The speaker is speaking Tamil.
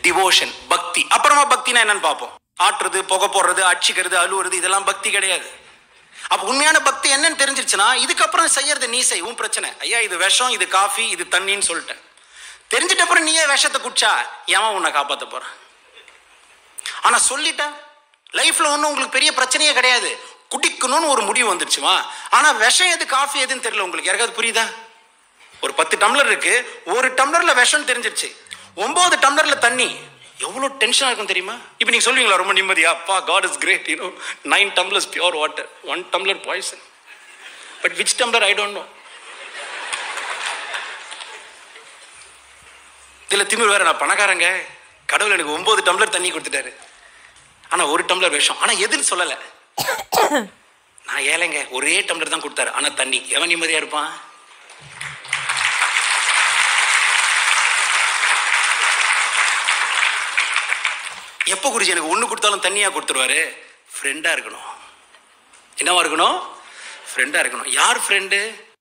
டிவோஷன் பக்தி அப்புறமா பக்தினா என்னன்னு பார்ப்போம் ஆட்டுறது புகை போடுறது அடிச்சுக்கிறது அழுவுறது இதெல்லாம் பக்தி கிடையாது அப்ப உண்மையான பக்தி என்னன்னு தெரிஞ்சிருச்சுன்னா இதுக்கப்புறம் செய்யறது நீ செய் உன் பிரச்சனை ஐயா இது விஷம் இது காஃபி இது தண்ணின்னு சொல்லிட்டேன் தெரிஞ்சிட்ட அப்புறம் நீயே விஷத்தை குடிச்சா ஏன் உன்னை காப்பாத்த போறான் ஆனா சொல்லிட்டேன் லைஃப்ல ஒன்றும் உங்களுக்கு பெரிய பிரச்சனையே கிடையாது குடிக்கணும்னு ஒரு முடிவு வந்துருச்சுமா ஆனா விஷம் எது காஃபி எதுன்னு தெரியல உங்களுக்கு யாருக்காவது புரியுதா ஒரு பத்து டம்ளர் இருக்கு ஒரு டம்ளர்ல விஷம் தெரிஞ்சிருச்சு ஒன்பது டம்ளர்ல தண்ணி எவ்வளோ டென்ஷனாக இருக்கும் தெரியுமா இப்போ நீங்கள் சொல்லுவீங்களா ரொம்ப நிம்மதியா அப்பா god is great you know nine tumblers pure water one tumbler poison but which tumbler I don't know இதில் திமிர் வேற நான் பணக்காரங்க கடவுள் எனக்கு ஒன்பது டம்ளர் தண்ணி கொடுத்துட்டாரு ஆனால் ஒரு டம்ளர் விஷம் ஆனால் எதுன்னு சொல்லலை நான் ஏழைங்க ஒரே டம்ளர் தான் கொடுத்தாரு ஆனால் தண்ணி எவன் நிம்மதியாக இருப்பான் எப்போ குடிச்சு எனக்கு ஒன்று கொடுத்தாலும் தண்ணியாக கொடுத்துருவாரு ஃப்ரெண்டாக இருக்கணும் என்னவா இருக்கணும் ஃப்ரெண்டாக இருக்கணும் யார் ஃப்ரெண்டு